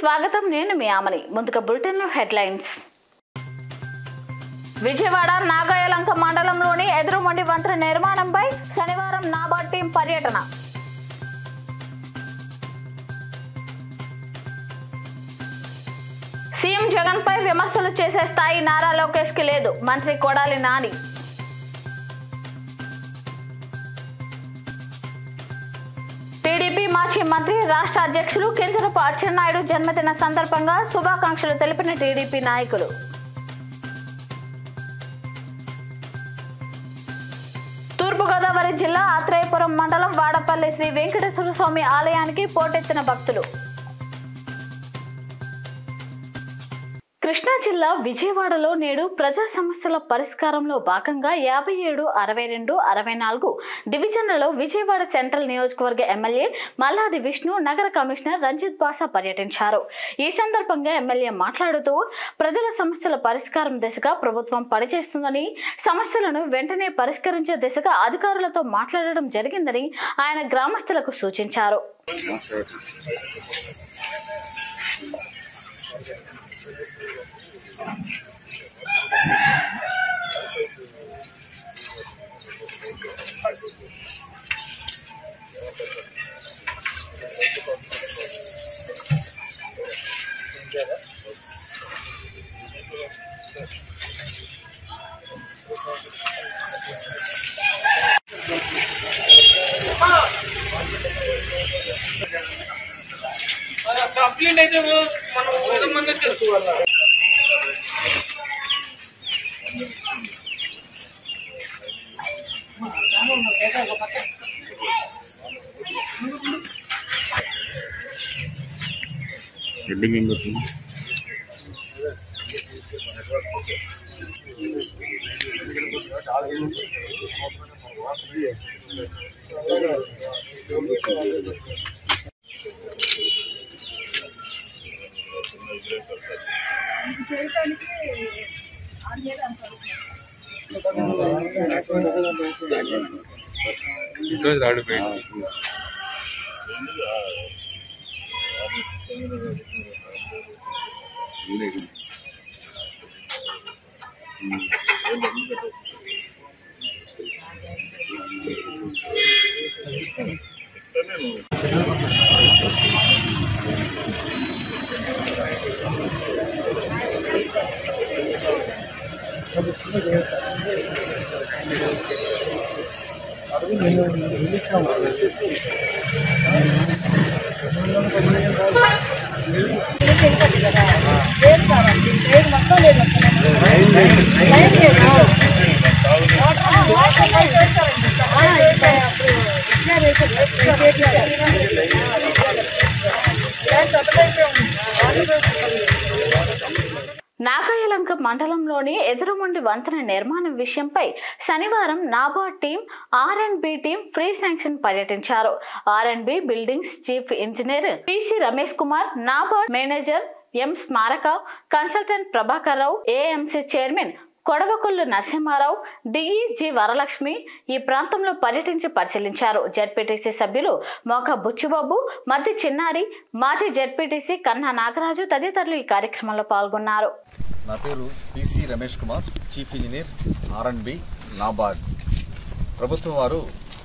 స్వాగతం నేను మీ ఆమని ముందుగా బులెటిన్ లో హెడ్లైన్స్ విజయవాడ నాగాయలంక మండలంలోని ఎదురుమండి వంతెన నిర్మాణంపై శనివారం నాబార్డ్ టీం పర్యటన సీఎం జగన్ పై విమర్శలు చేసే స్థాయి నారా లోకేష్ కి లేదు మంత్రి కొడాలి నాని టీడీపీ మాజీ మంత్రి రాష్ట్ర అధ్యక్షులు కింజరపు అచ్చెన్నాయుడు జన్మదిన సందర్భంగా శుభాకాంక్షలు తెలిపిన టీడీపీ నాయకులు తూర్పుగోదావరి జిల్లా ఆత్రేయపురం మండలం వాడపల్లి శ్రీ వెంకటేశ్వర స్వామి ఆలయానికి పోటెత్తిన భక్తులు కృష్ణా జిల్లా విజయవాడలో నేడు ప్రజా సమస్యల పరిష్కారంలో భాగంగా యాభై ఏడు అరవై రెండు అరవై నాలుగు డివిజన్లలో విజయవాడ సెంట్రల్ నియోజకవర్గ ఎమ్మెల్యే మల్లాది విష్ణు నగర కమిషనర్ రంజిత్ బాసా పర్యటించారు ఈ సందర్భంగా ఎమ్మెల్యే మాట్లాడుతూ ప్రజల సమస్యల పరిష్కారం దిశగా ప్రభుత్వం పనిచేస్తుందని సమస్యలను వెంటనే పరిష్కరించే దిశగా అధికారులతో మాట్లాడడం జరిగిందని ఆయన గ్రామస్తులకు సూచించారు కంప్లైంట్ అయితే మనం వంద మంది వచ్చారు బిల్డింగ్ ఏం కొట్టింది ఈరోజు ఆడిపోయింది నాగాయలంక మండలంలోని ఎదురుమండి వంతెన నిర్మాణం విషయంపై శనివారం NABARD team R and B team free sanction పర్యటించారు R and B buildings chief engineer PC Ramesh Kumar NABARD manager M స్మారక consultant Prabhakar Rao AMC chairman Kodavakollu Narasimharao DE G Varalakshmi ఈ ప్రాంతంలో పర్యటించి పరిశీలించారు జెడ్పీటీసీ సభ్యులు మోక బుచ్చిబాబు మద్ది చిన్నారి మాజీ జెడ్పీటీసీ కన్నా నాగరాజు తదితరులు ఈ కార్యక్రమంలో పాల్గొన్నారు నా పేరు PC Ramesh Kumar chief engineer R and B NABARD ప్రభుత్వం వారు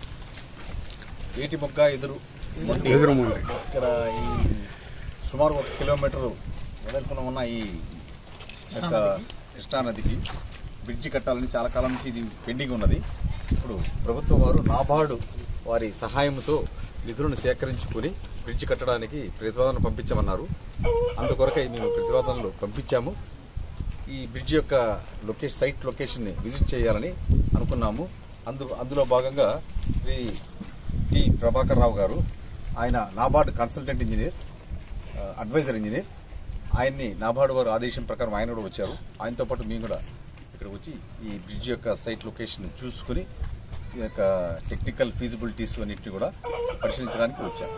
ఏటి మొగ్గ ఎదురు ఎదురుముండి ఇక్కడ ఈ సుమారు ఒక కిలోమీటర్ వెడల్పున ఉన్న ఈ యొక్క కృష్ణానదికి బ్రిడ్జి కట్టాలని చాలా కాలం నుంచి ఇది పెండింగ్ ఉన్నది ఇప్పుడు ప్రభుత్వం వారు నాబార్డు వారి సహాయంతో నిధులను సేకరించుకుని బ్రిడ్జి కట్టడానికి ప్రతిపాదన పంపించమన్నారు అందుకొరకై మేము ప్రతిపాదనలు పంపించాము ఈ బ్రిడ్జ్ యొక్క లొకేషన్ సైట్ లొకేషన్ని విజిట్ చేయాలని అనుకున్నాము అందు అందులో భాగంగా శ్రీ టి ప్రభాకర్ రావు గారు ఆయన నాబార్డ్ కన్సల్టెంట్ ఇంజనీర్ ఆ, అడ్వైజర్ ఇంజనీర్ ఆయన్ని నాబార్డు వారు ఆదేశం ప్రకారం ఆయన కూడా వచ్చారు ఆయనతో పాటు మేము కూడా ఇక్కడ వచ్చి ఈ బ్రిడ్జ్ యొక్క సైట్ లొకేషన్ చూసుకుని ఈ యొక్క టెక్నికల్ ఫీజిబిలిటీస్ అన్నింటినీ కూడా పరిశీలించడానికి వచ్చారు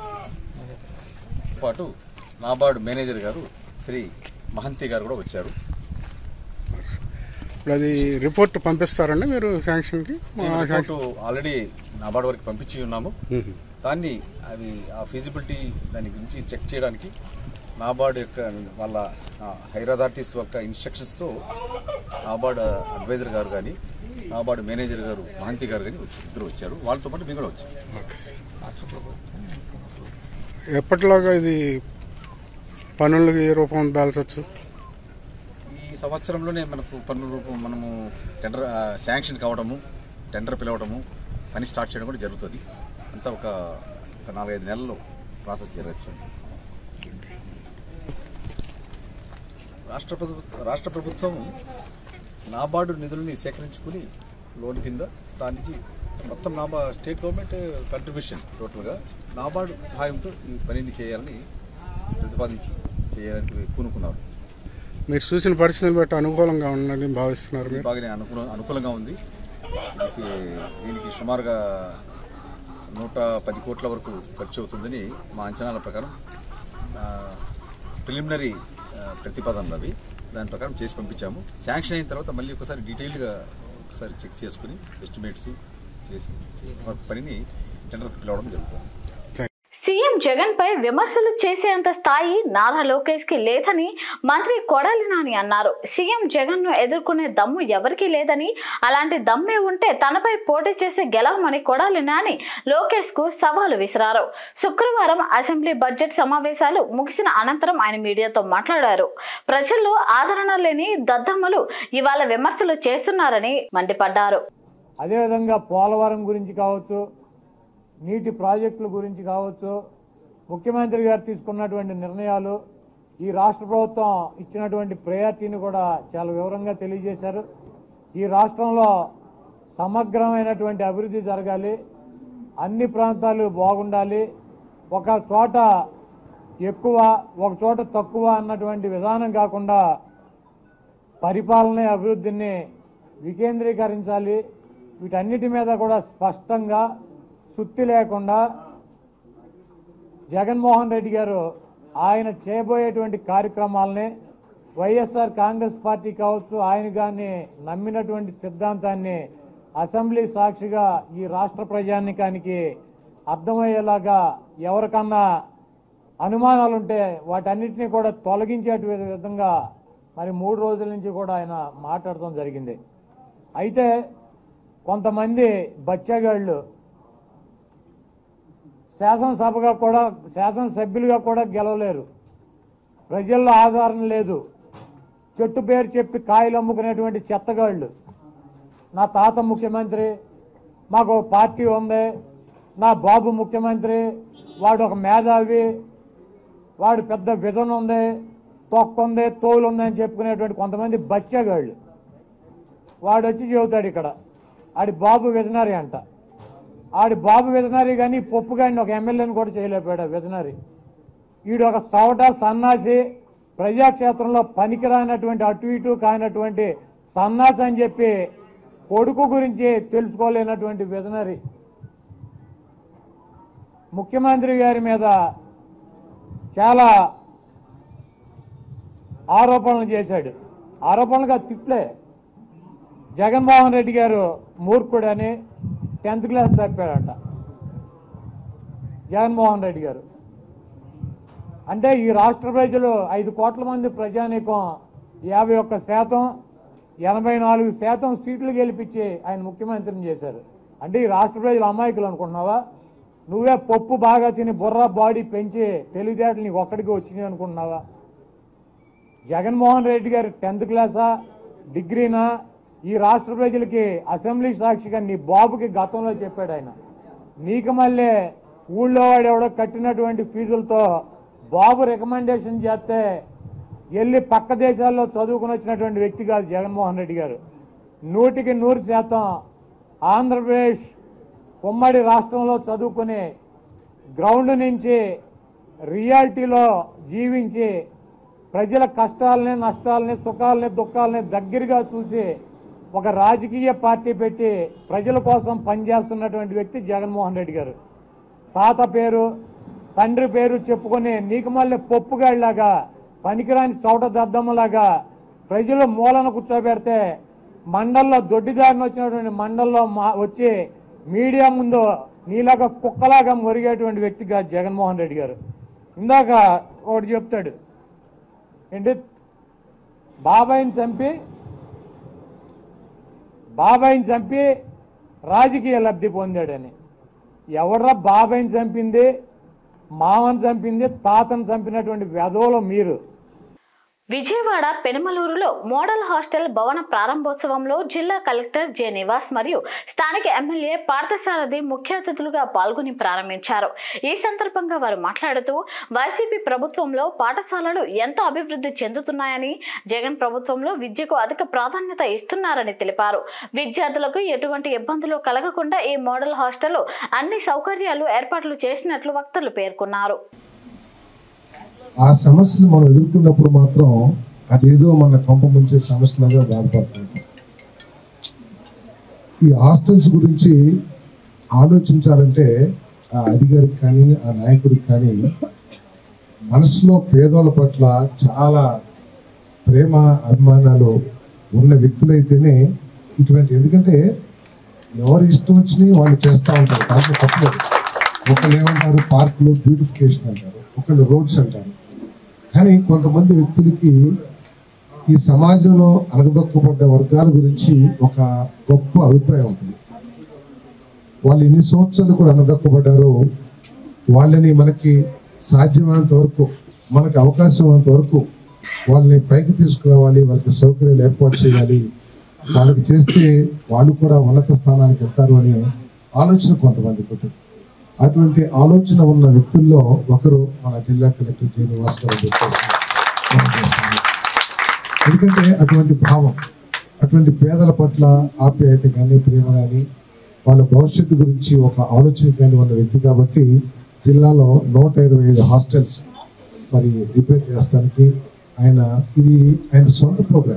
పాటు నాబార్డు మేనేజర్ గారు శ్రీ మహంతి గారు కూడా వచ్చారు ఇప్పుడు అది రిపోర్ట్ పంపిస్తారండి మీరు శాంక్షన్కి మేము రిపోర్టు ఆల్రెడీ నాబార్డు వరకు పంపించి ఉన్నాము మ్మ్. దాన్ని అవి ఆ ఫీజిబిలిటీ దాని గురించి చెక్ చేయడానికి నాబార్డ్ యొక్క వాళ్ళ హైర్ అథారిటీస్ యొక్క ఇన్స్ట్రక్షన్స్తో నాబార్డ్ అడ్వైజర్ గారు కానీ నాబార్డ్ మేనేజర్ గారు మహంతి గారు కానీ వచ్చి- ఇద్దరు వచ్చారు వాళ్ళతో పాటు మేము కూడా వచ్చాం ఓకే సార్ ఎప్పటిలాగా ఇది పనులకు ఏ రూపం దాల్చొచ్చు ఈ సంవత్సరంలోనే మనకు పన్ను రూపం మనము టెండర్ ఆ, శాంక్షన్ కావడము టెండర్ పిలవడము పని స్టార్ట్ చేయడం కూడా జరుగుతుంది అంతా ఒక ఒక నాలుగైదు నెలల్లో ప్రాసెస్ జరగచ్చు రాష్ట్ర ప్రభుత్వం రాష్ట్ర ప్రభుత్వం నాబార్డు నిధులని సేకరించుకుని లోన్ కింద దాని నుంచి మొత్తం నాబా స్టేట్ గవర్నమెంట్ కంట్రిబ్యూషన్ టోటల్గా నాబార్డు సహాయంతో ఈ పనిని చేయాలని ప్రతిపాదించి చేయాలని పూనుకున్నారు మీరు చూసిన పరిస్థితిని బట్టి అనుకూలంగా ఉందని భావిస్తున్నారు ఇది మీరు బాగానే అనుకూల అనుకూలంగా ఉంది దీనికి దీనికి సుమారుగా నూట పది కోట్ల వరకు ఖర్చు అవుతుందని మా అంచనాల ప్రకారం ప్రిలిమినరీ ప్రతిపాదనలు అవి దాని ప్రకారం చేసి పంపించాము శాంక్షన్ అయిన తర్వాత మళ్ళీ ఒకసారి డీటెయిల్డ్గా ఒకసారి చెక్ చేసుకుని ఎస్టిమేట్స్ చేసి చేసి పనిని టెండర్ పిలవడం జరుగుతుంది సీఎం జగన్ పై విమర్శలు చేసేంత స్థాయి నారా లోకేష్ కి లేదని మంత్రి కొడాలి నాని అన్నారు సీఎం జగన్ ను ఎదుర్కొనే దమ్ము ఎవరికీ లేదని అలాంటి దమ్మే ఉంటే తనపై పోటీ చేసి గెలవమని కొడాలి నాని లోకేష్ కు సవాలు విసిరారు శుక్రవారం అసెంబ్లీ బడ్జెట్ సమావేశాలు ముగిసిన అనంతరం ఆయన మీడియాతో మాట్లాడారు ప్రజల్లో ఆదరణ లేని దద్దమ్మలు ఇవాళ విమర్శలు చేస్తున్నారని మండిపడ్డారు అదేవిధంగా పోలవరం గురించి కావచ్చు నీటి ప్రాజెక్టుల గురించి కావచ్చు ముఖ్యమంత్రి గారు తీసుకున్నటువంటి నిర్ణయాలు ఈ రాష్ట్ర ప్రభుత్వం ఇచ్చినటువంటి ప్రయారిటీని కూడా చాలా వివరంగా తెలియజేశారు ఈ రాష్ట్రంలో సమగ్రమైనటువంటి అభివృద్ధి జరగాలి అన్ని ప్రాంతాలు బాగుండాలి ఒక చోట ఎక్కువ ఒక చోట తక్కువ అన్నటువంటి విధానం కాకుండా పరిపాలన అభివృద్ధిని వికేంద్రీకరించాలి వీటన్నిటి మీద కూడా స్పష్టంగా సుత్తి లేకుండా జగన్మోహన్ రెడ్డి గారు ఆయన చేయబోయేటువంటి కార్యక్రమాలని వైఎస్ఆర్ కాంగ్రెస్ పార్టీ కావచ్చు ఆయన కానీ నమ్మినటువంటి సిద్ధాంతాన్ని అసెంబ్లీ సాక్షిగా ఈ రాష్ట్ర ప్రజానికానికి అర్థమయ్యేలాగా ఎవరికన్నా అనుమానాలుంటే వాటన్నిటిని కూడా తొలగించే విధంగా మరి మూడు రోజుల నుంచి కూడా ఆయన మాట్లాడటం జరిగింది అయితే కొంతమంది బచ్చగాళ్ళు శాసనసభగా కూడా శాసనసభ్యులుగా కూడా గెలవలేరు ప్రజల్లో ఆధారం లేదు చెట్టు పేరు చెప్పి కాయలు అమ్ముకునేటువంటి చెత్తగాళ్ళు నా తాత ముఖ్యమంత్రి మాకు ఒక పార్టీ ఉంది నా బాబు ముఖ్యమంత్రి వాడు ఒక మేధావి వాడు పెద్ద విజన్ ఉంది తొక్క ఉంది తోలు ఉంది అని చెప్పుకునేటువంటి కొంతమంది బచ్చగాళ్ళు వాడు వచ్చి చెబుతాడు ఇక్కడ ఆడి బాబు విజనరీ అంట ఆడి బాబు విజనరీ కానీ పప్పు కానీ ఒక ఎమ్మెల్యేని కూడా చేయలేకపోయాడు విజనరీ వీడు ఒక సవట సన్నాసి ప్రజాక్షేత్రంలో పనికిరానటువంటి అటు ఇటు కానటువంటి సన్నాసి అని చెప్పి కొడుకు గురించి తెలుసుకోలేనటువంటి విజనరీ ముఖ్యమంత్రి గారి మీద చాలా ఆరోపణలు చేశాడు ఆరోపణలుగా తిట్లే జగన్మోహన్ రెడ్డి గారు మూర్ఖుడని టెన్త్ క్లాస్ తప్పాడంట జగన్మోహన్ రెడ్డి గారు అంటే ఈ రాష్ట్ర ప్రజలు ఐదు కోట్ల మంది ప్రజానీకం యాభై ఒక్క శాతం ఎనభై నాలుగు శాతం సీట్లు గెలిపించి ఆయన ముఖ్యమంత్రిని చేశారు అంటే ఈ రాష్ట్ర ప్రజలు అమాయకులు అనుకుంటున్నావా నువ్వే పప్పు బాగా తిని బుర్ర బాడీ పెంచి తెలివితేటలు నీకు ఒక్కడికి వచ్చినాయి అనుకుంటున్నావా జగన్మోహన్ రెడ్డి గారు టెన్త్ క్లాసా డిగ్రీనా ఈ రాష్ట్ర ప్రజలకి అసెంబ్లీ సాక్షిగా నీ బాబుకి గతంలో చెప్పాడు ఆయన నీకు మళ్ళీ ఊళ్ళో వాడు ఎవడో కట్టినటువంటి ఫీజులతో బాబు రికమెండేషన్ చేస్తే వెళ్ళి పక్క దేశాల్లో చదువుకుని వచ్చినటువంటి వ్యక్తి కాదు జగన్మోహన్ రెడ్డి గారు నూటికి నూరు శాతం ఆంధ్రప్రదేశ్ ఉమ్మడి రాష్ట్రంలో చదువుకుని గ్రౌండ్ నుంచి రియాలిటీలో జీవించి ప్రజల కష్టాలని నష్టాలని సుఖాలని దుఃఖాలని దగ్గరగా చూసి ఒక రాజకీయ పార్టీ పెట్టి ప్రజల కోసం పనిచేస్తున్నటువంటి వ్యక్తి జగన్మోహన్ రెడ్డి గారు తాత పేరు తండ్రి పేరు చెప్పుకొని నీకు మళ్ళీ పప్పుగాడిలాగా పనికిరాని చౌట దద్దమ్మలాగా ప్రజలు మూలన కూర్చోబెడితే మండల్లో దొడ్డిదారిని వచ్చినటువంటి మండల్లో మా వచ్చి మీడియా ముందు నీలాగా కుక్కలాగా మురిగేటువంటి వ్యక్తిగా జగన్మోహన్ రెడ్డి గారు ఇందాక ఒకటి చెప్తాడు ఏంటి బాబాయిని చంపి బాబాయిని చంపి రాజకీయ లబ్ధి పొందాడని ఎవడ్రా బాబాయిని చంపింది మామని చంపింది తాతను చంపినటువంటి వెధవలు మీరు విజయవాడ పెనుమలూరులో మోడల్ హాస్టల్ భవన ప్రారంభోత్సవంలో జిల్లా కలెక్టర్ జె నివాస్ మరియు స్థానిక ఎమ్మెల్యే పార్థసారథి ముఖ్య అతిథులుగా పాల్గొని ప్రారంభించారు ఈ సందర్భంగా వారు మాట్లాడుతూ వైసీపీ ప్రభుత్వంలో పాఠశాలలు ఎంతో అభివృద్ధి చెందుతున్నాయని జగన్ ప్రభుత్వంలో విద్యకు అధిక ప్రాధాన్యత ఇస్తున్నారని తెలిపారు విద్యార్థులకు ఎటువంటి ఇబ్బందులు కలగకుండా ఈ మోడల్ హాస్టల్ అన్ని సౌకర్యాలు ఏర్పాట్లు చేసినట్లు వక్తలు పేర్కొన్నారు ఆ సమస్యను మనం ఎదుర్కొన్నప్పుడు మాత్రం అదేదో మన కొంప ముంచే సమస్యలాగా బాధపడుతుంది ఈ హాస్టల్స్ గురించి ఆలోచించాలంటే ఆ అధికారికి కానీ ఆ నాయకుడికి కానీ మనసులో పేదోళ్ళ పట్ల చాలా ప్రేమ అభిమానాలు ఉన్న వ్యక్తులైతేనే ఇటువంటి ఎందుకంటే ఎవరు ఇష్టం వచ్చినాయి వాళ్ళు చేస్తూ ఉంటారు దాంట్లో తప్పలేదు ఒకళ్ళు ఏమంటారు పార్కులు బ్యూటిఫికేషన్ అంటారు ఒకళ్ళు రోడ్స్ అంటారు కానీ కొంతమంది వ్యక్తులకి ఈ సమాజంలో అణగదొక్కబడ్డ వర్గాల గురించి ఒక గొప్ప అభిప్రాయం ఉంటుంది వాళ్ళు ఎన్ని సంవత్సరాలు కూడా అణగదొక్కబడ్డారో వాళ్ళని మనకి సాధ్యమైనంత వరకు మనకి అవకాశం ఉన్నంత వరకు వాళ్ళని పైకి తీసుకురావాలి వాళ్ళకి సౌకర్యాలు ఏర్పాటు చేయాలి వాళ్ళకి చేస్తే వాళ్ళు కూడా ఉన్నత స్థానానికి వెళ్తారు అనే ఆలోచన కొంతమందికి ఉంటుంది అటువంటి ఆలోచన ఉన్న వ్యక్తుల్లో ఒకరు మన జిల్లా కలెక్టర్ జే నివాస్ గారు అని చెప్పేసి మనం చేస్తున్నాం. ఎందుకంటే అటువంటి భావం అటువంటి పేదల పట్ల ఆప్యాయత కానీ ప్రేమ కానీ వాళ్ళ భవిష్యత్తు గురించి ఒక ఆలోచన కానీ ఉన్న వ్యక్తి కాబట్టి జిల్లాలో నూట ఇరవై ఐదు హాస్టల్స్ మరి రిపేర్ చేస్తానికి ఆయన ఇది ఆయన సొంత ప్రోగ్రాం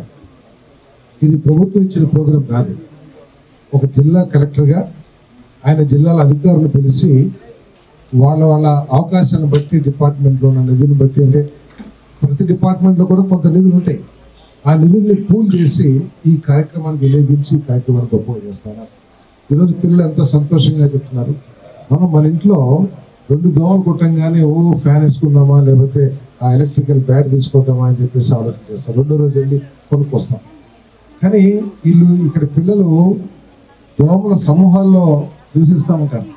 ఇది ప్రభుత్వం ఇచ్చిన ప్రోగ్రాం కాదు ఒక జిల్లా కలెక్టర్గా ఆయన జిల్లాల అధికారులను పిలిచి వాళ్ళ వాళ్ళ అవకాశాలను బట్టి డిపార్ట్మెంట్లో ఉన్న నిధులను బట్టి అంటే ప్రతి డిపార్ట్మెంట్లో కూడా కొంత నిధులు ఉంటాయి ఆ నిధుల్ని పూల్ చేసి ఈ కార్యక్రమాన్ని వినియోగించి ఈ కార్యక్రమాన్ని గొప్పగా చేస్తారు ఈరోజు పిల్లలు ఎంత సంతోషంగా చెప్తున్నారు మనం మన ఇంట్లో రెండు దోమలు కొట్టంగానే ఓ ఫ్యాన్ వేసుకుందామా లేకపోతే ఆ ఎలక్ట్రికల్ బ్యాట్ తీసుకొద్దామా అని చెప్పేసి ఆలోచన చేస్తారు రెండో రోజు వెళ్ళి కొనుక్కొస్తాం కానీ వీళ్ళు ఇక్కడ పిల్లలు దోమల సమూహాల్లో నివసిస్తూ ఉంటారు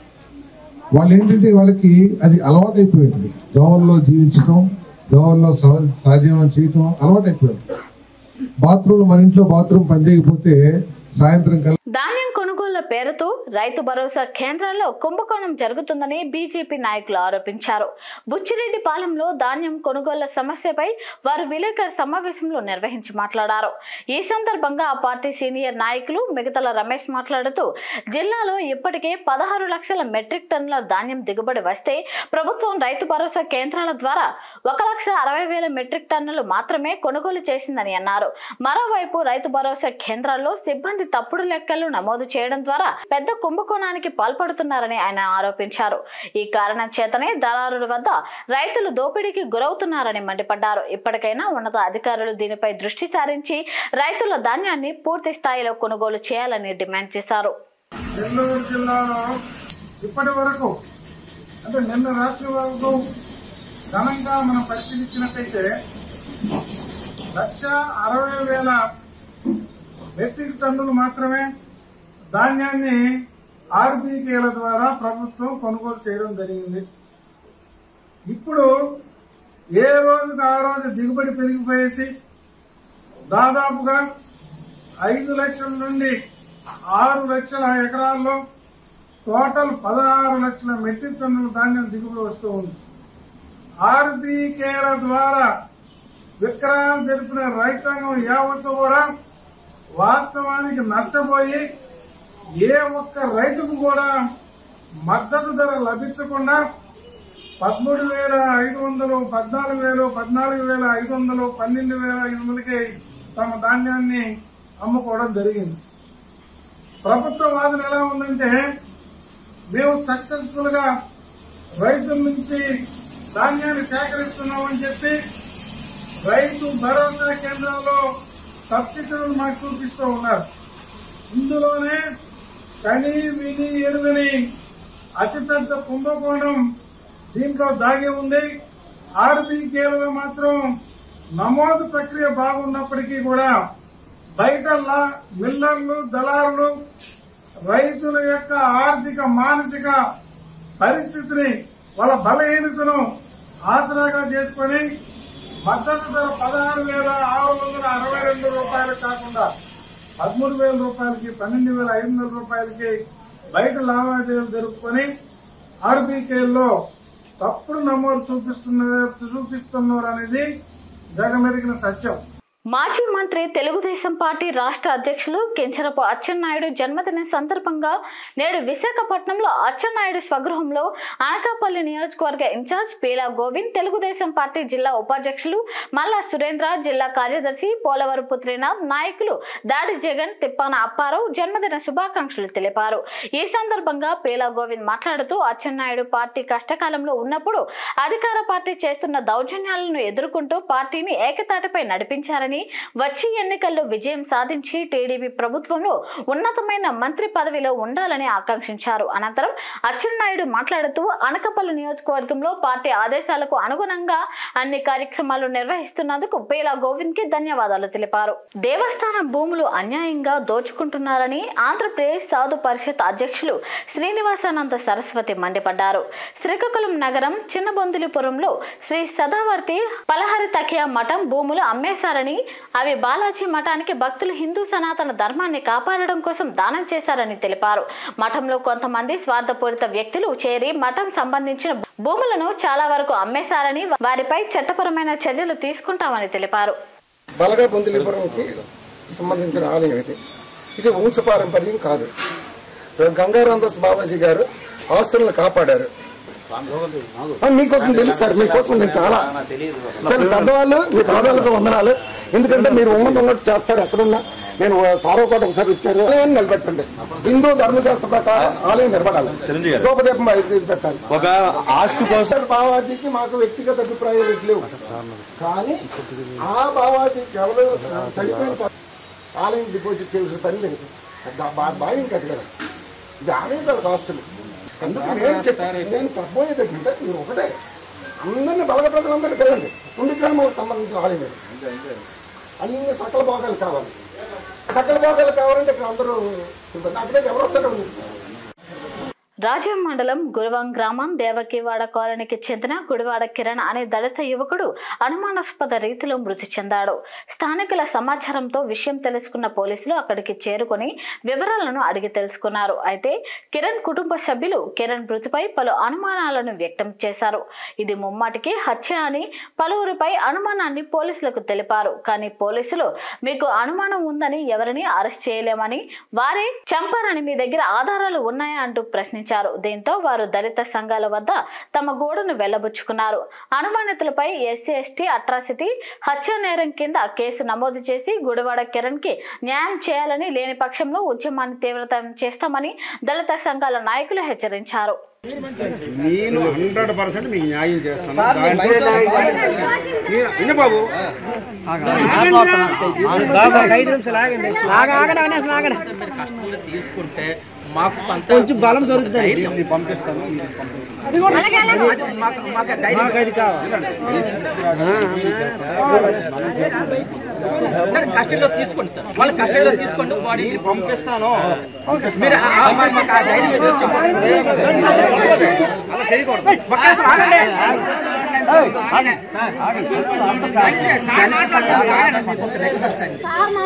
వాళ్ళు ఏంటంటే వాళ్ళకి అది అలవాటు అయిపోయింది దోమల్లో జీవించడం దోమల్లో సహ- సహజీవనం చేయటం అలవాటు అయిపోయింది బాత్రూమ్ మన ఇంట్లో బాత్రూమ్ పనిచేయకపోతే సాయంత్రం కల్లా ధాన్యం కొనుగోళ్ల పేరుతో రైతు భరోసా కేంద్రాల్లో కుంభకోణం జరుగుతుందని బీజేపీ నాయకులు ఆరోపించారు బుచ్చిరెడ్డిపాలెంలో ధాన్యం కొనుగోళ్ల సమస్యపై వారు విలేకరు సమావేశంలో నిర్వహించి మాట్లాడారు ఈ సందర్భంగా ఆ పార్టీ సీనియర్ నాయకులు మిగతల రమేష్ మాట్లాడుతూ జిల్లాలో ఇప్పటికే పదహారు లక్షల మెట్రిక్ టన్నుల ధాన్యం దిగుబడి వస్తే ప్రభుత్వం రైతు భరోసా కేంద్రాల ద్వారా ఒక లక్ష అరవై వేల మెట్రిక్ టన్నులు మాత్రమే కొనుగోలు చేసిందని అన్నారు మరోవైపు రైతు భరోసా కేంద్రాల్లో సిబ్బంది తప్పుడు లెక్కలు నమోదు చేయడం ద్వారా పెద్ద కుంభకోణానికి పాల్పడుతున్నారని ఆయన ఆరోపించారు ఈ కారణం చేతనే దళారుల వద్ద రైతులు దోపిడీకి గురవుతున్నారని మండిపడ్డారు ఇప్పటికైనా ఉన్నత అధికారులు దీనిపై దృష్టి సారించి రైతుల ధాన్యాన్ని పూర్తి స్థాయిలో కొనుగోలు చేయాలని డిమాండ్ చేశారు నెల్లూరు జిల్లాలో ఇప్పటి వరకు అంటే నిన్న రాత్రి వరకు ఘనంగా మనం పరిశీలించినట్టయితే లక్ష అరవై వేల మెట్రిక్ టన్నులు మాత్రమే ధాన్యాన్ని ఆర్బీకేల ద్వారా ప్రభుత్వం కొనుగోలు చేయడం జరిగింది ఇప్పుడు ఏ రోజుకు ఆ రోజు దిగుబడి పెరిగిపోయేసి దాదాపుగా ఐదు లక్షల నుండి ఆరు లక్షల ఎకరాల్లో టోటల్ పదహారు లక్షల మెట్రిక్ టన్నుల ధాన్యం దిగుబడి వస్తూ ఉంది ఆర్బీకేల ద్వారా విక్రయాలు జరిపిన రైతాంగం యావత్తు కూడా వాస్తవానికి నష్టపోయి ఏ ఒక్క రైతుకు కూడా మద్దతు ధర లభించకుండా పదమూడు వేల ఐదు వందలు పద్నాలుగు వేలు పద్నాలుగు వేల ఐదు వందలు పన్నెండు వేల ఐదు వందలకి తమ ధాన్యాన్ని అమ్ముకోవడం జరిగింది ప్రభుత్వ వాదన ఎలా ఉందంటే మేము సక్సెస్ఫుల్ గా రైతుల నుంచి ధాన్యాన్ని సేకరిస్తున్నామని చెప్పి రైతు భరోసా కేంద్రంలో సబ్సిడీలు మాకు చూపిస్తూ ఉన్నారు ఇందులోనే కని విని ఎరుగని అతిపెద్ద కుంభకోణం దీంట్లో దాగి ఉంది ఆర్బీకేలలో మాత్రం నమోదు ప్రక్రియ బాగున్నప్పటికీ కూడా బయట లా- మిల్లర్లు దళారులు రైతుల యొక్క ఆర్థిక మానసిక పరిస్థితిని వాళ్ళ బలహీనతను ఆసరాగా చేసుకొని మద్దతు ధర పదహారు వేల ఆరు వందల అరవై రెండు రూపాయలు కాకుండా పదమూడు వేల రూపాయలకి పన్నెండు వేల ఐదు వందల రూపాయలకి బయట లావాదేవీలు జరుపుకొని ఆర్బీకేల్లో తప్పుడు నమోదు చూపిస్తున్నారు చూపిస్తున్నారు అనేది జగమెరిగిన సత్యం మాజీ మంత్రి తెలుగుదేశం పార్టీ రాష్ట్ర అధ్యక్షులు కించరపు అచ్చెన్నాయుడు జన్మదిన సందర్భంగా నేడు విశాఖపట్నంలో అచ్చెన్నాయుడు స్వగృహంలో అనకాపల్లి నియోజకవర్గ ఇన్ఛార్జ్ పీలా గోవింద్ తెలుగుదేశం పార్టీ జిల్లా ఉపాధ్యక్షులు మల్లా సురేంద్ర జిల్లా కార్యదర్శి పోలవరం పుత్రినాథ్ నాయకులు దాడి జగన్ తిప్పాన అప్పారావు జన్మదిన శుభాకాంక్షలు తెలిపారు ఈ సందర్భంగా పీలా గోవింద్ మాట్లాడుతూ అచ్చెన్నాయుడు పార్టీ కష్టకాలంలో ఉన్నప్పుడు అధికార పార్టీ చేస్తున్న దౌర్జన్యాలను ఎదుర్కొంటూ పార్టీని ఏకతాటిపై నడిపించారని వచ్చే ఎన్నికల్లో విజయం సాధించి టీడీపీ ప్రభుత్వంలో ఉన్నతమైన మంత్రి పదవిలో ఉండాలని ఆకాంక్షించారు అనంతరం అచ్చెన్నాయుడు మాట్లాడుతూ అనకపల్లి నియోజకవర్గంలో పార్టీ ఆదేశాలకు అనుగుణంగా అన్ని కార్యక్రమాలు నిర్వహిస్తున్నందుకు పేలా గోవింద్ కి ధన్యవాదాలు తెలిపారు దేవస్థానం భూములు అన్యాయంగా దోచుకుంటున్నారని ఆంధ్రప్రదేశ్ సాధు పరిషత్ అధ్యక్షులు శ్రీనివాసానంద సరస్వతి మండిపడ్డారు శ్రీకాకుళం నగరం చిన్నబొందిలిపురంలో శ్రీ సదావర్తి పలహరి తకియా మఠం భూములు అమ్మేశారని అవి బాలాజీ మఠానికి భక్తులు హిందూ సనాతన ధర్మాన్ని కాపాడడం కోసం దానం చేశారని తెలిపారు మఠంలో కొంతమంది స్వార్థపూరిత వ్యక్తులు చేరి మఠం సంబంధించిన భూములను చాలా వరకు అమ్మేశారని వారిపై చట్టపరమైన చర్యలు తీసుకుంటామని తెలిపారు బలగా పొందిలిపురంకి సంబంధించిన ఆలయం ఇది ఇది వంశపారంపర్యం కాదు గంగారామదాస్ బాబాజీ గారు ఆస్తులను కాపాడారు ఆ, మీకోసం తెలుసు సార్ మీకోసం నేను చాలా కానీ పెద్దవాళ్ళు మీ పాదాలకు వందనాలు ఎందుకంటే మీరు ఉన్నది ఉన్నట్టు చేస్తారు ఎక్కడున్నా నేను సారోకోట ఒకసారి ఇచ్చారు ఆలయం నిలబెట్టండి హిందూ ధర్మశాస్త్ర ప్రకారం ఆలయం నిలబడాలి గోపదీపం ఇది పెట్టాలి ఒక ఆస్తి కోసం బావాజీకి మాకు వ్యక్తిగత అభిప్రాయాలు ఇటు లేవు కానీ ఆ బావాజీకి ఎవరు చనిపోయిన తర్వాత ఆలయం డిపాజిట్ చేయాల్సిన పని లేదు దా- బా- భావ్యం కాదు కదా ఇది ఆలయం కాదు ఆస్తులు అందుకు నేను చెప్పాను నేను చెప్పబోయేది ఏంటంటే మీరు ఒకటే అందరినీ బలగ ప్రజలందరినీ కదండి ఉండి గ్రామాలకు సంబంధించిన ఆలయం ఇది అన్ని సకల భోగాలు కావాలి సకల భోగాలు కావాలంటే ఇక్కడ అందరూ అక్కడే ఎవరు వస్తారు రాజం మండలం గురువాం గ్రామం దేవకివాడ కాలనీకి చెందిన గుడివాడ కిరణ్ అనే దళిత యువకుడు అనుమానాస్పద రీతిలో మృతి చెందాడు స్థానికుల సమాచారంతో విషయం తెలుసుకున్న పోలీసులు అక్కడికి చేరుకొని వివరాలను అడిగి తెలుసుకున్నారు అయితే కిరణ్ కుటుంబ సభ్యులు కిరణ్ మృతిపై పలు అనుమానాలను వ్యక్తం చేశారు ఇది ముమ్మాటికి హత్య అని పలువురిపై అనుమానాన్ని పోలీసులకు తెలిపారు కానీ పోలీసులు మీకు అనుమానం ఉందని ఎవరిని అరెస్ట్ చేయలేమని వారే చంపారని మీ దగ్గర ఆధారాలు ఉన్నాయా అంటూ ప్రశ్నించారు దీంతో వారు దళిత సంఘాల వద్ద తమ గోడును వెళ్లబుచ్చుకున్నారు అనుమానితులపై ఎస్సీ ఎస్టీ అట్రాసిటీ హత్య నేరం కింద కేసు నమోదు చేసి గుడివాడ కిరణ్ కి న్యాయం చేయాలని లేని పక్షంలో ఉద్యమాన్ని తీవ్రతరం చేస్తామని దళిత సంఘాల నాయకులు హెచ్చరించారు నేను హండ్రెడ్ పర్సెంట్ మీకు న్యాయం చేస్తాను దాంట్లో మీరు- విను బాబు కష్టంలో తీసుకుంటే మాకు కొంచెం బలం దొరుకుతుంది పంపిస్తాను మీరు పంపించండి. మాకు మాకు ఆ ధైర్యం సరే కస్టడీలో తీసుకోండి సార్ వాళ్ళ కస్టడీలో తీసుకోండి బాడీ పంపిస్తాను మీరు ఆ- ఆ- మాకు మాకు ఆ ధైర్యం ఇస్తే చెప్పండి. అలా చేయకూడదు ఒక్క నిమిషం ఆగండి. సార్, సార్ మాట్లాడతారు. ఆగండి. మీకు ఒక రిక్వెస్ట్ అండి.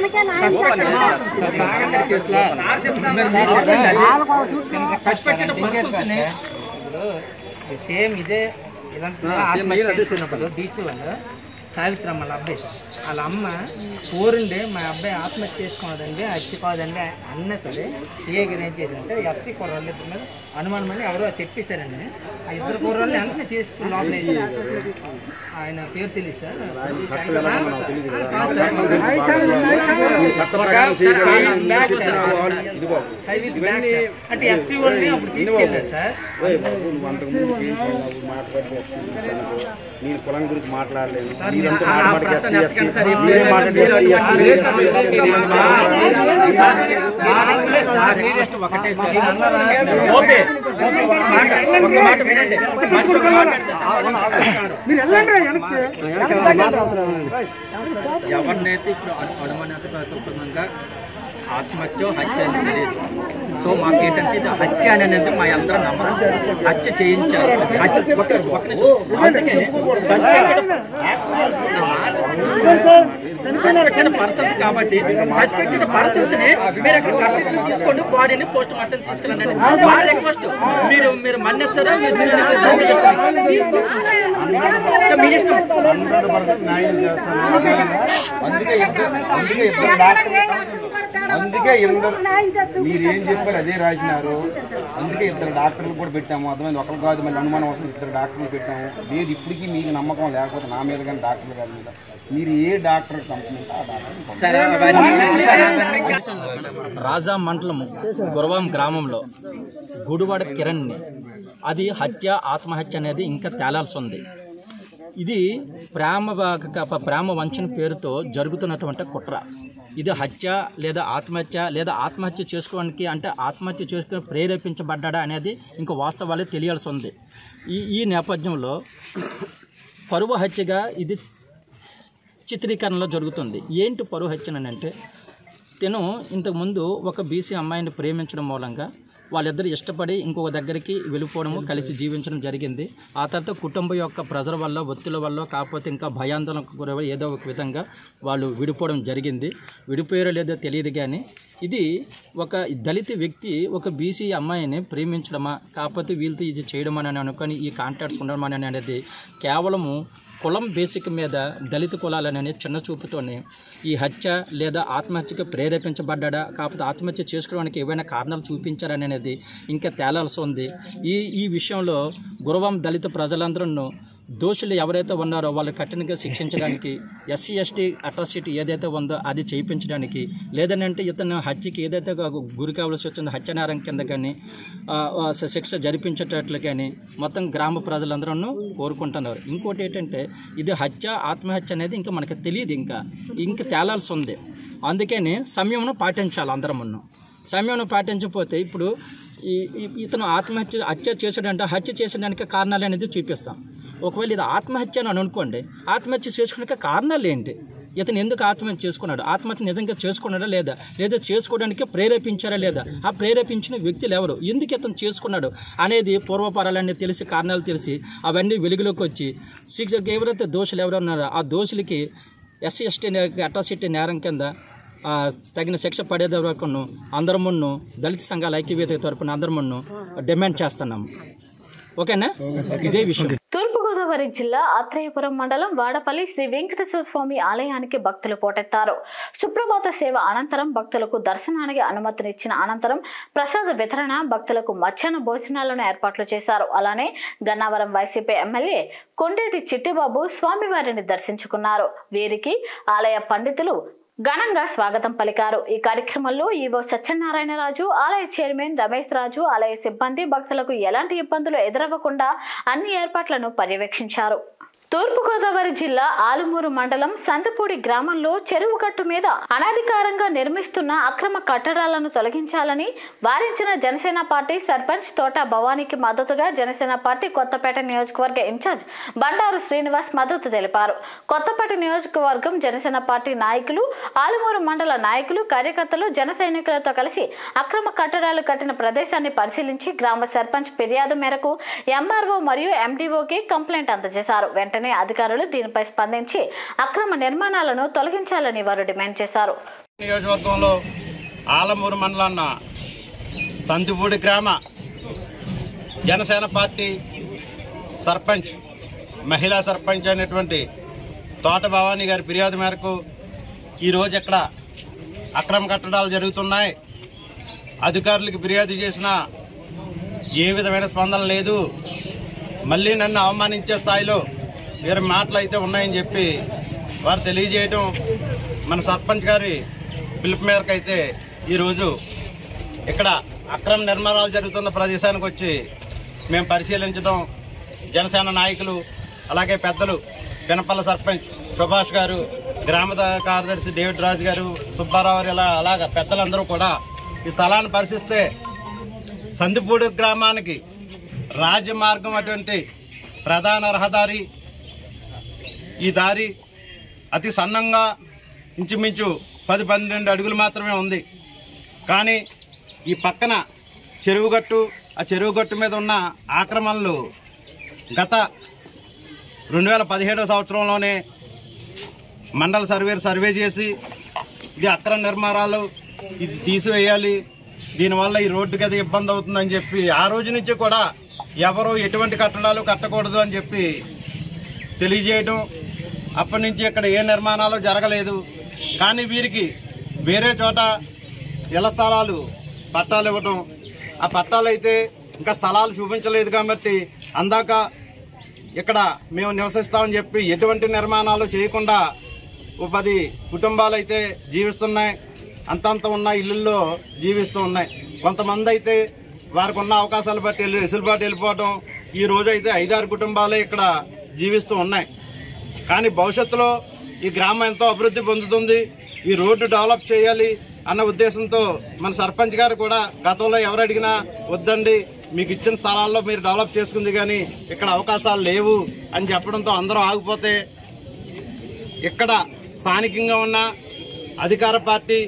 సార్ చెప్తున్నారు. మీరు చెప్పండి. సస్పెక్టెడ్ పర్సన్స్ ని సేమ్ ఇదే ఇలాంటి డీసీ వాళ్ళు సావిత్రమ్మ వాళ్ళ అబ్బాయి సార్ వాళ్ళ అమ్మ ఊరుండే మా అబ్బాయి ఆత్మహత్య చేసుకోదండి హత్య కాదండి అన్న సరే సీఏ గారు ఏం చేశారంటే ఎస్సీ కుర్రాళ్ళు ఇద్దరు మీద అనుమానం అని ఎవరో చెప్పేశారండి ఆ ఇద్దరు కుర్రాళ్ళు వెంటనే తీసుకుని లోపల వేశారు. ఆయన పేరు తెలియదు సార్ ఆ, సార్. ఈ చట్ట ప్రకారం చేయగలిగే బ్యాక్ చేసిన సార్. వాళ్ళు ఇది బాబు ఫైవ్ ఇయర్స్ బ్యాక్ ఇవన్నీ సార్. అంటే ఎస్సీ వాళ్ళని అప్పుడు ఇన్ని బాబు. తీసుకెళ్ళారు సార్ ఓయ్ బాబు నువ్వు అంతకు ముందు కేసు అన్నావు, మాట్లాడి వస్తుంది నేను కులం గురించి మాట్లాడలేను సార్, నీ మీరంతా ఆ మాట్లాడక ప్రశ్న ఎస్సీ, ఎత్తకండి సార్. ఎస్సీ. మీరే మాట్లాడండి, ఎస్సీ, ఎస్సీ, ఎస్సీ, ఎస్సీ. మాటలే సార్ రిక్వెస్ట్ ఒకటే సార్ ఓకే ఓకే ఒక మాట ఒక మాట వినండి మనిషి ఒక మాట అంటే ఎవరినైతే ఇప్పుడు అనుమానాస్పదంగా ఆత్మహత్య హత్య అని తెలియదు సో మాకేంటంటే ఇది హత్య అని అనేది మా అందరం నమ్మకం హత్య చేయించారు హత్య ఒక నిమిషం, ఒక నిమిషం. అందుకని సస్పెక్టెడ్ పర్సన్స్ కాబట్టి సస్పెక్టెడ్ పర్సన్స్ ని మీరు అక్కడ కస్టడీలో తీసుకోండి బాడీని పోస్ట్ మార్టం తీసుకెళ్ళండి మా రిక్వెస్ట్ మీరు మీరు మన్నిస్తారా మీరు మీ ఇష్టం హండ్రెడ్ పర్సెంట్ న్యాయం చేస్తాను అందుకే ఇద్దరు అందుకే ఇద్దరు డాక్టర్ అందుకే ఇద్దరు మీరు ఏం చెప్పారు అదే రాసినారు అందుకే ఇద్దరు డాక్టర్లు కూడా పెట్టాము అర్థమైంది ఒకరు కాదు మళ్ళీ అనుమానం వస్తుంది ఇద్దరు డాక్టర్లు పెట్టాము లేదు ఇప్పటికీ మీకు నమ్మకం లేకపోతే నా మీద కానీ డాక్టర్లు గారి మీద మీరు ఏ డాక్టర్ కంప్లైంట్ ఆ డాక్టర్ సరే రాజా మండలము గురవాం గ్రామంలో గుడివాడ కిరణ్ని అది హత్య ఆత్మహత్య అనేది ఇంకా తేలాల్సి ఉంది ఇది ప్రేమ వ- ప్రేమ వంచన పేరుతో జరుగుతున్నటువంటి కుట్ర ఇది హత్య లేదా ఆత్మహత్య లేదా ఆత్మహత్య చేసుకోవడానికి అంటే ఆత్మహత్య చేసుకుని ప్రేరేపించబడ్డా అనేది ఇంకా వాస్తవాలే తెలియాల్సి ఉంది ఈ ఈ నేపథ్యంలో పరువు హత్యగా ఇది చిత్రీకరణలో జరుగుతుంది ఏంటి పరువు హత్య అని అంటే తిను ఇంతకుముందు ఒక బీసీ అమ్మాయిని ప్రేమించడం మూలంగా వాళ్ళిద్దరు ఇష్టపడి ఇంకొక దగ్గరికి వెళ్ళిపోవడము కలిసి జీవించడం జరిగింది ఆ తర్వాత కుటుంబం యొక్క ప్రెజర్ వల్ల ఒత్తిళ్ళ వల్ల కాకపోతే ఇంకా భయాందోళనకు గురై ఏదో ఒక విధంగా వాళ్ళు విడిపోవడం జరిగింది విడిపోయారో లేదో తెలియదు కానీ ఇది ఒక దళిత వ్యక్తి ఒక బీసీ అమ్మాయిని ప్రేమించడమా కాకపోతే వీళ్ళతో ఇది చేయడం అని అనుకొని ఈ కాంటాక్ట్స్ ఉండడం అని అనేది కేవలము కులం బేసిక్ మీద దళిత కులాలనే చిన్న చూపుతోనే ఈ హత్య లేదా ఆత్మహత్యకు ప్రేరేపించబడ్డా కాకపోతే ఆత్మహత్య చేసుకోవడానికి ఏవైనా కారణాలు చూపించారనేది ఇంకా తేలాల్సి ఉంది ఈ ఈ విషయంలో గురవం దళిత ప్రజలందరూ దోషులు ఎవరైతే ఉన్నారో వాళ్ళు కఠినంగా శిక్షించడానికి ఎస్సీ ఎస్టీ అట్రాసిటీ ఏదైతే ఉందో అది చేయించడానికి లేదనంటే ఇతను హత్యకి ఏదైతే గు- గురి కావాల్సి వచ్చిందో హత్య నేరం కింద కానీ ఆ, ఆ, శిక్ష జరిపించేటట్లు కానీ మొత్తం గ్రామ ప్రజలందరూ కోరుకుంటున్నారు ఇంకోటి ఏంటంటే ఇది హత్య ఆత్మహత్య అనేది ఇంకా మనకి తెలియదు ఇంకా ఇంకా తేలాల్సి ఉంది అందుకని సమయంను పాటించాలి అందరమును సమయం పాటించకపోతే ఇప్పుడు ఈ ఈ- ఇతను ఆత్మహత్య హత్య చేసాడంటే హత్య చేసడానికి కారణాలు అనేది చూపిస్తాం ఒకవేళ ఇది ఆత్మహత్య అని అనుకోండి ఆత్మహత్య చేసుకోవడానికి కారణాలు ఏంటి ఇతను ఎందుకు ఆత్మహత్య చేసుకున్నాడు ఆత్మహత్య నిజంగా చేసుకున్నాడా లేదా లేదా చేసుకోవడానికి ప్రేరేపించారా లేదా ఆ ప్రేరేపించిన వ్యక్తులు ఎవరు ఎందుకు ఇతను చేసుకున్నాడు అనేది పూర్వపరాలన్నీ తెలిసి కారణాలు తెలిసి అవన్నీ వెలుగులోకి వచ్చి శిక్ష ఎవరైతే దోషులు ఎవరు ఉన్నారో ఆ దోషులకి ఎస్సీ ఎస్టీ అట్రాసిటీ నేరం కింద ఆ, తగిన శిక్ష పడేది వరకును అందరమును దళిత సంఘాల ఐక్యవేదిక తరపున అందరమును డిమాండ్ చేస్తున్నాము ఓకేనా ఇదే విషయం తూర్పుగోదావరి జిల్లా ఆత్రేయపురం మండలం వాడపల్లి శ్రీ వెంకటేశ్వర స్వామి ఆలయానికి భక్తులు పోటెత్తారు సుప్రభాత సేవ అనంతరం భక్తులకు దర్శనానికి అనుమతినిచ్చిన అనంతరం ప్రసాద వితరణ భక్తులకు మధ్యాహ్న భోజనాలను ఏర్పాట్లు చేశారు అలానే గన్నవరం వైసీపీ ఎమ్మెల్యే కొండేటి చిట్టిబాబు స్వామివారిని దర్శించుకున్నారు వీరికి ఆలయ పండితులు ఘనంగా స్వాగతం పలికారు ఈ కార్యక్రమంలో ఈవో సత్యనారాయణరాజు ఆలయ చైర్మన్ రమేష్ రాజు ఆలయ సిబ్బంది భక్తులకు ఎలాంటి ఇబ్బందులు ఎదురవ్వకుండా అన్ని ఏర్పాట్లను పర్యవేక్షించారు తూర్పుగోదావరి జిల్లా ఆలుమూరు మండలం సంతపూడి గ్రామంలో చెరువు గట్టు మీద అనధికారంగా నిర్మిస్తున్న అక్రమ కట్టడాలను తొలగించాలని వారించిన జనసేన పార్టీ సర్పంచ్ తోట భవానీకి మద్దతుగా జనసేన పార్టీ కొత్తపేట నియోజకవర్గ ఇన్ఛార్జ్ బండారు శ్రీనివాస్ మద్దతు తెలిపారు కొత్తపేట నియోజకవర్గం జనసేన పార్టీ నాయకులు ఆలుమూరు మండల నాయకులు కార్యకర్తలు జన సైనికులతో కలిసి అక్రమ కట్టడాలు కట్టిన ప్రదేశాన్ని పరిశీలించి గ్రామ సర్పంచ్ ఫిర్యాదు మేరకు ఎంఆర్ఓ మరియు ఎండిఓకి కంప్లైంట్ అందజేశారు వెంటనే అధికారులు దీనిపై స్పందించి అక్రమ నిర్మాణాలను తొలగించాలని వారు డిమాండ్ చేశారు నియోజకవర్గంలో ఆలమూరు మండలాన్న సంతిపూడి గ్రామ జనసేన పార్టీ సర్పంచ్ మహిళా సర్పంచ్ అయినటువంటి తోట భవానీ గారి ఫిర్యాదు మేరకు ఈరోజు ఇక్కడ అక్రమ కట్టడాలు జరుగుతున్నాయి అధికారులకు ఫిర్యాదు చేసినా ఏ విధమైన స్పందన లేదు మళ్ళీ నన్ను అవమానించే స్థాయిలో వేరే మాటలు అయితే ఉన్నాయని చెప్పి వారు తెలియజేయటం మన సర్పంచ్ గారి పిలుపు మేరకు అయితే ఈరోజు ఇక్కడ అక్రమ నిర్మాణాలు జరుగుతున్న ప్రదేశానికి వచ్చి మేము పరిశీలించడం జనసేన నాయకులు అలాగే పెద్దలు పినపల్ల సర్పంచ్ సుభాష్ గారు గ్రామ కార్యదర్శి డేవిడ్ రాజు గారు సుబ్బారావు గారు ఇలా అలాగ పెద్దలందరూ కూడా ఈ స్థలాన్ని పరిశీలిస్తే సందిపూడి గ్రామానికి రాజమార్గం అటువంటి ప్రధాన రహదారి ఈ దారి అతి సన్నంగా ఇంచుమించు పది పన్నెండు అడుగులు మాత్రమే ఉంది కానీ ఈ పక్కన చెరువుగట్టు ఆ చెరువుగట్టు మీద ఉన్న ఆక్రమణలు గత రెండు వేల పదిహేడవ సంవత్సరంలోనే మండల సర్వేర్ సర్వే చేసి ఇది అక్రమ నిర్మాణాలు ఇది తీసివేయాలి దీనివల్ల ఈ రోడ్డుకి అది ఇబ్బంది అవుతుందని చెప్పి ఆ రోజు నుంచి కూడా ఎవరు ఎటువంటి కట్టడాలు కట్టకూడదు అని చెప్పి తెలియజేయడం అప్పటి నుంచి ఇక్కడ ఏ నిర్మాణాలు జరగలేదు కానీ వీరికి వేరే చోట ఇళ్ల స్థలాలు పట్టాలు ఇవ్వటం ఆ పట్టాలు అయితే ఇంకా స్థలాలు చూపించలేదు కాబట్టి అందాక ఇక్కడ మేము నివసిస్తామని చెప్పి ఎటువంటి నిర్మాణాలు చేయకుండా ఓ పది కుటుంబాలు అయితే జీవిస్తున్నాయి అంతంత ఉన్న ఇళ్ళల్లో జీవిస్తూ ఉన్నాయి కొంతమంది అయితే వారికి ఉన్న అవకాశాలు బట్టి వెళ్ళి వెసులుబాటు వెళ్ళిపోవడం ఈ రోజు అయితే ఐదారు కుటుంబాలే ఇక్కడ జీవిస్తూ ఉన్నాయి కానీ భవిష్యత్తులో ఈ గ్రామం ఎంతో అభివృద్ధి పొందుతుంది ఈ రోడ్డు డెవలప్ చేయాలి అన్న ఉద్దేశంతో మన సర్పంచ్ గారు కూడా గతంలో ఎవరు అడిగినా వద్దండి మీకు ఇచ్చిన స్థలాల్లో మీరు డెవలప్ చేసుకుంది కానీ ఇక్కడ అవకాశాలు లేవు అని చెప్పడంతో అందరూ ఆగిపోతే ఇక్కడ స్థానికంగా ఉన్న అధికార పార్టీ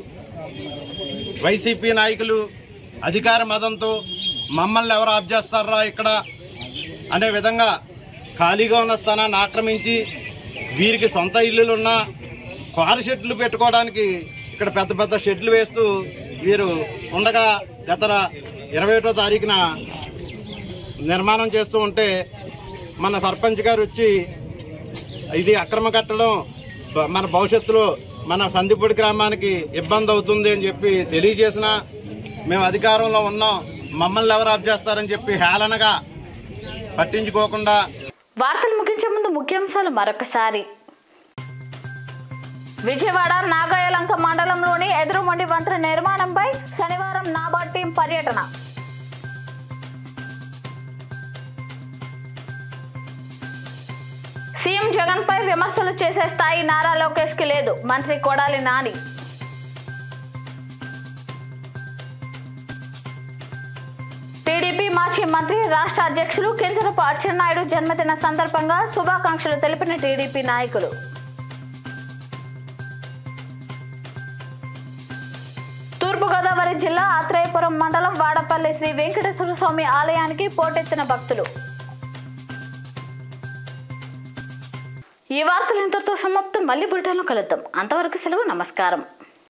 వైసీపీ నాయకులు అధికార మతంతో మమ్మల్ని ఎవరు ఆఫ్ చేస్తారా ఇక్కడ అనే విధంగా ఖాళీగా ఉన్న స్థానాన్ని ఆక్రమించి వీరికి సొంత ఇల్లులు ఉన్న కారు షెడ్లు పెట్టుకోవడానికి ఇక్కడ పెద్ద పెద్ద షెడ్లు వేస్తూ వీరు ఉండగా గత ఇరవై ఒకటో తారీఖున నిర్మాణం చేస్తూ ఉంటే మన సర్పంచ్ గారు వచ్చి ఇది అక్రమ కట్టడం బ- మన భవిష్యత్తులో మన సందిపూడి గ్రామానికి ఇబ్బంది అవుతుంది అని చెప్పి తెలియజేసిన మేము అధికారంలో ఉన్నాం మమ్మల్ని ఎవరు ఆఫ్ చేస్తారని చెప్పి హేళనగా పట్టించుకోకుండా వార్తలు ముగించే ముందు ముఖ్యాంశాలు మరొకసారి విజయవాడ నాగాయలంక మండలంలోని ఎదురుమండి వంతెన నిర్మాణంపై శనివారం నాబార్డ్ టీం పర్యటన సీఎం జగన్ పై విమర్శలు చేసే స్థాయి నారా లోకేష్ కి లేదు మంత్రి కొడాలి నాని టీడీపీ మాజీ మంత్రి రాష్ట్ర అధ్యక్షులు కింజరపు అచ్చెన్నాయుడు జన్మదిన సందర్భంగా శుభాకాంక్షలు తెలిపిన టీడీపీ నాయకులు తూర్పుగోదావరి జిల్లా ఆత్రేయపురం మండలం వాడపల్లి శ్రీ వెంకటేశ్వర స్వామి ఆలయానికి పోటెత్తిన భక్తులు ఈ వార్తలు ఇంతటితో సమాప్తం మళ్ళీ బులెటిన్లో కలుద్దాం అంతవరకు సెలవు నమస్కారం